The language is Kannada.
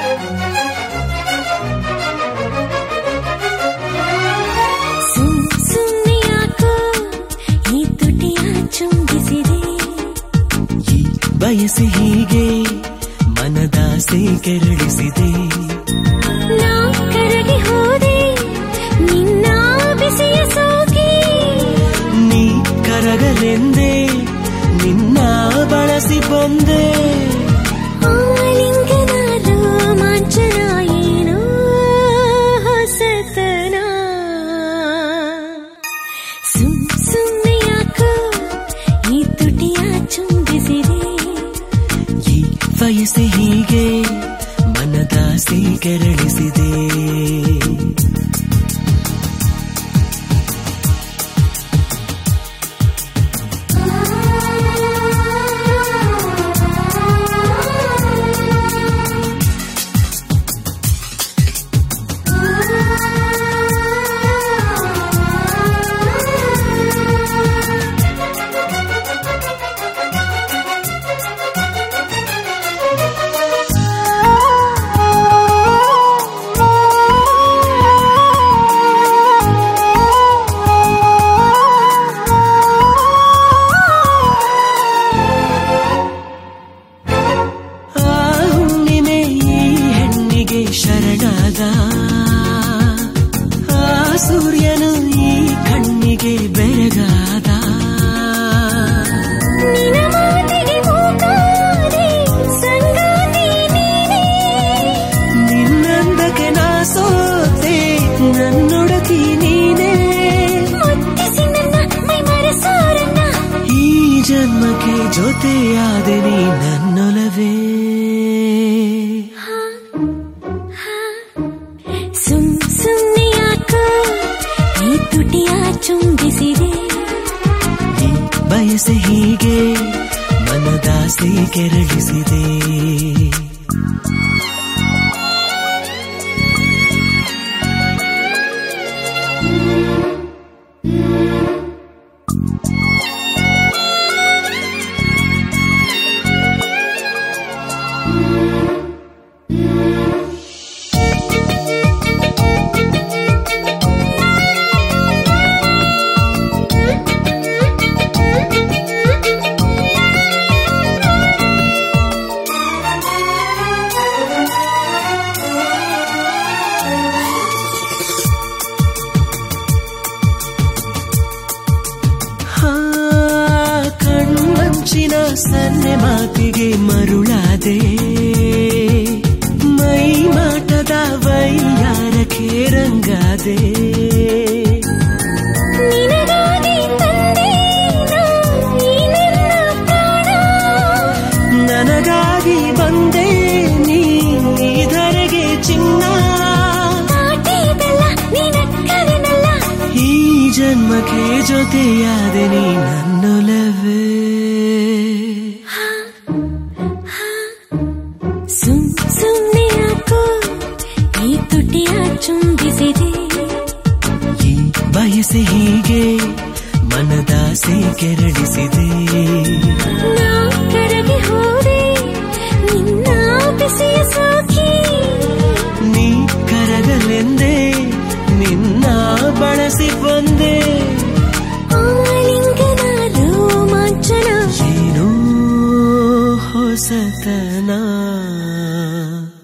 ಸುಮ್ ಸುಮ್ನೆ ಯಾಕೋ ಈ ತುಟಿಯ ಚುಂಬಿಸಿದೆ ಈ ಬಯಸಿ ಹೀಗೆ ಮನದಾಸೆ ಕೆರಳಿಸಿದೆ ನಾ ಕರಗಿ ಹೋದೆ ನಿನ್ನ ಬಿಸಿಯ ಸೋಗಿ ನೀ ಕರಗಲೆಂದೇ ನಿನ್ನ ಬಳಸಿ ಬಂದೆ ಆಲಿಂಗನ ರೋಮಾಂಚನ ಏನೋ ಹೊಸತನ ಸುಮ್ ಸುಮ್ನೆ ಯಾಕೋ ಈ ತುಟಿಯ ಚುಂಬಿಸಿದೆ ಈ ವಯಸ್ಸಿ ಹೀಗೆ ಮನದಾಸೆ ಕೆರಳಿಸಿದೆ ಆ ಹುಣ್ಣಿಮೆ ಈ ಹೆಣ್ಣಿಗೆ ಶರಣಾದ ಆ ಸೂರ್ಯನು ಈ ಕಣ್ಣಿಗೆ ಬೆರಗಾದ ನಿನ ಮಾತಿಗೆ ಮೂಕಾದೆ ಸಂಗಾತಿ ನೀನೇ ನಿನ್ನಂದಕ್ಕೆ ನಾ ಸೋತೆ ನನ್ನೊಡತಿ ನೀನೇ ಮುಟ್ಟಿಸಿ ನನ್ನ ಮೈ ಮರೆಸೋರನ್ನ ಈ ಜನ್ಮಕ್ಕೆ ಜೊತೆಯಾದೆ ನೀ ನನ್ನೊಲವೇ ಸುಮ್ ಸುಮ್ನೆ ಯಾಕೋ ಈ ತುಟಿಯ ಚುಂಬಿಸಿದೆ ಈ ಬಯಸೆ ಹೀಗೆ ಮನದಾಸೆ ಕೆರಳಿಸಿದೆ ಹಾ ಕಣ್ಣಂಚಿನ ಸನ್ನೆ ಮಾತಿಗೆ ಮರುಳಾದೆ ಮೈ ಮಾಟದ ವೈಯಾರಕ್ಕೆ ರಂಗಾದೆ ನಿನಗಾಗಿ ತಂದೆ ನಾ ಈ ನನ್ನ ಪ್ರಾಣ ನನಗಾಗಿ ಬಂದೆ ನೀ ಧರೆಗೆ ಚಿನ್ನ ನಾಟಿ ಬೆಲ್ಲ ನಿನಕ್ಕರೆನಲ್ಲ ಈ ಜನ್ಮಕ್ಕೆ ಜೊತೆಯಾದೆ ನೀ ನನ್ನೊಲವೇ ಸುಮ್ ಸುಮ್ನೆ ಯಾಕೋ ಈ ತುಟಿಯ ಚುಂಬಿಸಿದೆ ಈ ಬಯಸೆ ಹೀಗೆ ಮನದಾಸೆ ಕೆರಳಿಸಿದೆ ನಾ ಕರಗಿ ಹೋದೆ ನಿನ್ನ ಬಿಸಿಯ ಸೋಕಿ ನೀ ಕರಗಲೆಂದೇ ನಿನ್ನ ಬಳಸಿ ಬಂದೆ ಆಲಿಂಗನ ರೋಮಾಂಚನ ಏನೋ ಹೊಸತನ